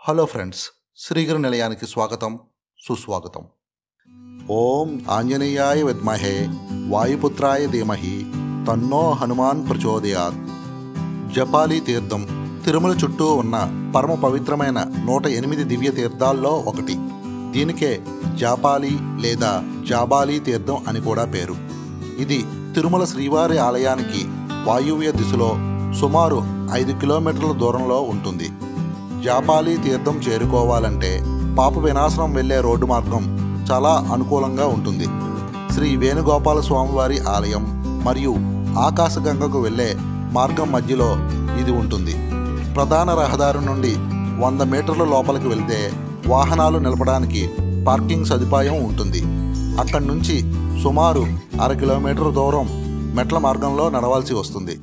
hello friends Srigiri నిలయానికి స్వాగతం సుస్వాగతం ఓం ఆంజనేయాయ విద్మహే వాయుపుత్రాయ ధీమహి తన్నో హనుమాన్ ప్రచోదయాత్ జపాలి తీర్థం తిరుమల చుట్టూ ఉన్న పరమ పవిత్రమైన నూట ఎనిమిది దివ్య తీర్థాల్లో ఒకటి దీనికే జాపాలి లేదా జాబాలి తీర్థం అని కూడా పేరు ఇది తిరుమల శ్రీవారి ఆలయానికి వాయువ్య దిశలో సుమారు ఐదు కిలోమీటర్ల దూరంలో ఉంటుంది జాపాలి తీర్థం చేరుకోవాలంటే పాప వినాశనం వెళ్లే రోడ్డు మార్గం చాలా అనుకూలంగా ఉంటుంది శ్రీ వేణుగోపాల స్వామివారి ఆలయం మరియు ఆకాశగంగకు వెళ్లే మార్గం మధ్యలో ఇది ఉంటుంది ప్రధాన రహదారి నుండి వంద మీటర్ల లోపలికి వెళ్తే వాహనాలు నిలపడానికి పార్కింగ్ సదుపాయం ఉంటుంది అక్కడి నుంచి సుమారు అర కిలోమీటర్ దూరం మెట్ల మార్గంలో నడవాల్సి వస్తుంది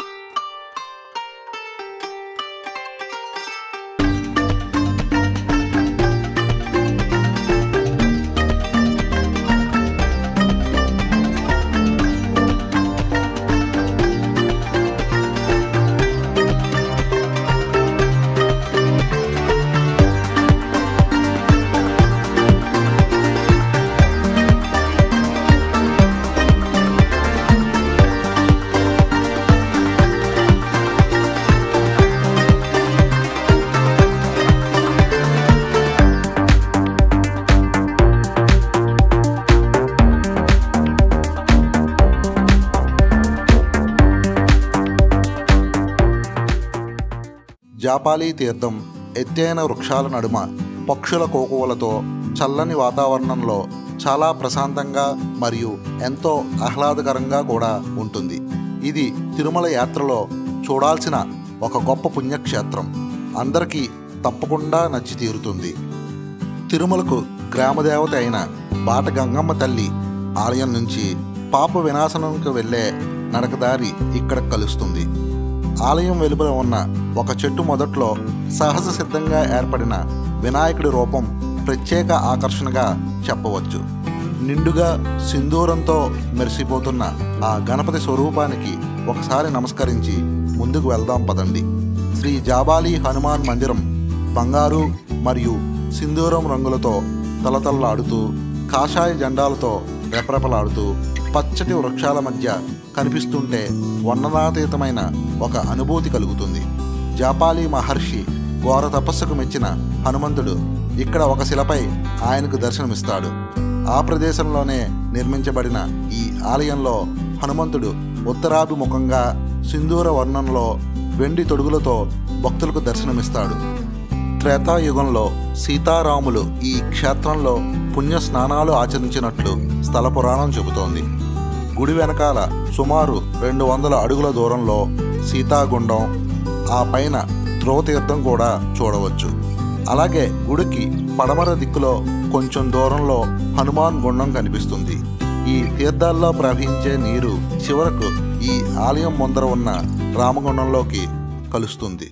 జాపాలి తీర్థం ఎత్తైన వృక్షాల నడుమ పక్షుల కోకువలతో చల్లని వాతావరణంలో చాలా ప్రశాంతంగా మరియు ఎంతో ఆహ్లాదకరంగా కూడా ఉంటుంది ఇది తిరుమల యాత్రలో చూడాల్సిన ఒక గొప్ప పుణ్యక్షేత్రం అందరికీ తప్పకుండా నచ్చి తీరుతుంది తిరుమలకు గ్రామదేవత అయిన బాట గంగమ్మ తల్లి ఆలయం నుంచి పాప వినాశనంకి వెళ్ళే నడకదారి ఇక్కడ కలుస్తుంది ఆలయం వెలుపల ఉన్న ఒక చెట్టు మొదట్లో సహజ సిద్ధంగా ఏర్పడిన వినాయకుడి రూపం ప్రత్యేక ఆకర్షణగా చెప్పవచ్చు నిండుగా సింధూరంతో మెరిసిపోతున్న ఆ గణపతి స్వరూపానికి ఒకసారి నమస్కరించి ముందుకు వెళ్దాం పదండి శ్రీ జాబాలి హనుమాన్ మందిరం బంగారు మరియు సింధూరం రంగులతో తలతల్లాడుతూ కాషాయ జెండాలతో రెపరెపలాడుతూ పచ్చటి వృక్షాల మధ్య కనిపిస్తుంటే వర్ణనాతీతమైన ఒక అనుభూతి కలుగుతుంది జాపాలి మహర్షి ఘోర తపస్సుకు మెచ్చిన హనుమంతుడు ఇక్కడ ఒక శిలపై ఆయనకు దర్శనమిస్తాడు ఆ ప్రదేశంలోనే నిర్మించబడిన ఈ ఆలయంలో హనుమంతుడు ఉత్తరాభిముఖంగా సింధూర వర్ణంలో వెండి తొడుగులతో భక్తులకు దర్శనమిస్తాడు త్రేతాయుగంలో సీతారాములు ఈ క్షేత్రంలో పుణ్య స్నానాలు ఆచరించినట్లు స్థల పురాణం చెబుతోంది గుడి వెనకాల సుమారు రెండు వందల అడుగుల దూరంలో సీతాగుండం ఆ పైన ధ్రువతీర్థం కూడా చూడవచ్చు అలాగే గుడికి పడమర దిక్కులో కొంచెం దూరంలో హనుమాన్ గుండం కనిపిస్తుంది ఈ తీర్థాల్లో ప్రవహించే నీరు చివరకు ఈ ఆలయం ముందర ఉన్న రామగుండంలోకి కలుస్తుంది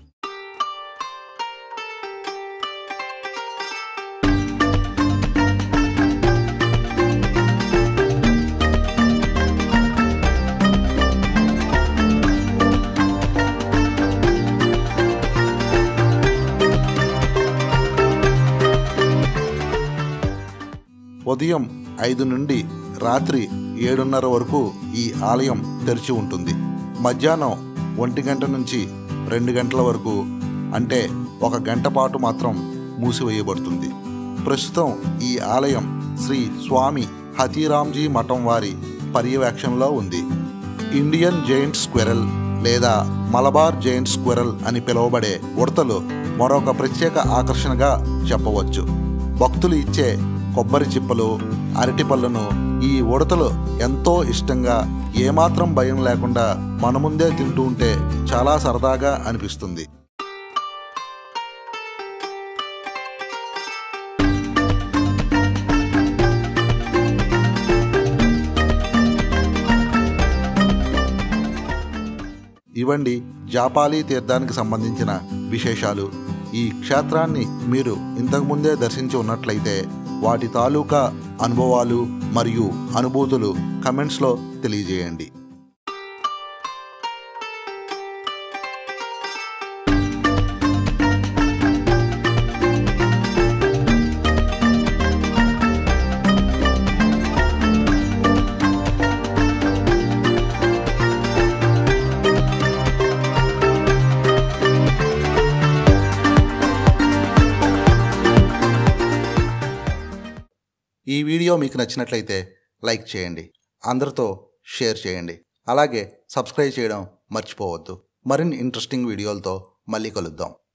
ఉదయం ఐదు నుండి రాత్రి ఏడున్నర వరకు ఈ ఆలయం తెరిచి ఉంటుంది మధ్యాహ్నం ఒంటి గంట నుంచి రెండు గంటల వరకు అంటే ఒక గంట పాటు మాత్రం మూసివేయబడుతుంది ప్రస్తుతం ఈ ఆలయం శ్రీ స్వామి హతీరాంజీ మఠం వారి పర్యవేక్షణలో ఉంది ఇండియన్ జైంట్ స్క్వెరల్ లేదా మలబార్ జైంట్ స్క్వెరల్ అని పిలువబడే ఉడతలు మరొక ప్రత్యేక ఆకర్షణగా చెప్పవచ్చు భక్తులు ఇచ్చే కొబ్బరి చిప్పలు అరటిపళ్ళను ఈ ఉడతలు ఎంతో ఇష్టంగా ఏమాత్రం భయం లేకుండా మన ముందే తింటూ ఉంటే చాలా సరదాగా అనిపిస్తుంది ఇవండి జాపాలి తీర్థానికి సంబంధించిన విశేషాలు ఈ క్షేత్రాన్ని మీరు ఇంతకుముందే దర్శించి ఉన్నట్లయితే వాటి తాలూకా అనుభవాలు మరియు అనుభూతులు కమెంట్స్లో తెలియజేయండి ఈ వీడియో మీకు నచ్చినట్లయితే లైక్ చేయండి అందరితో షేర్ చేయండి అలాగే సబ్స్క్రైబ్ చేయడం మర్చిపోవద్దు మరిన్ని ఇంట్రెస్టింగ్ వీడియోలతో మళ్ళీ కలుద్దాం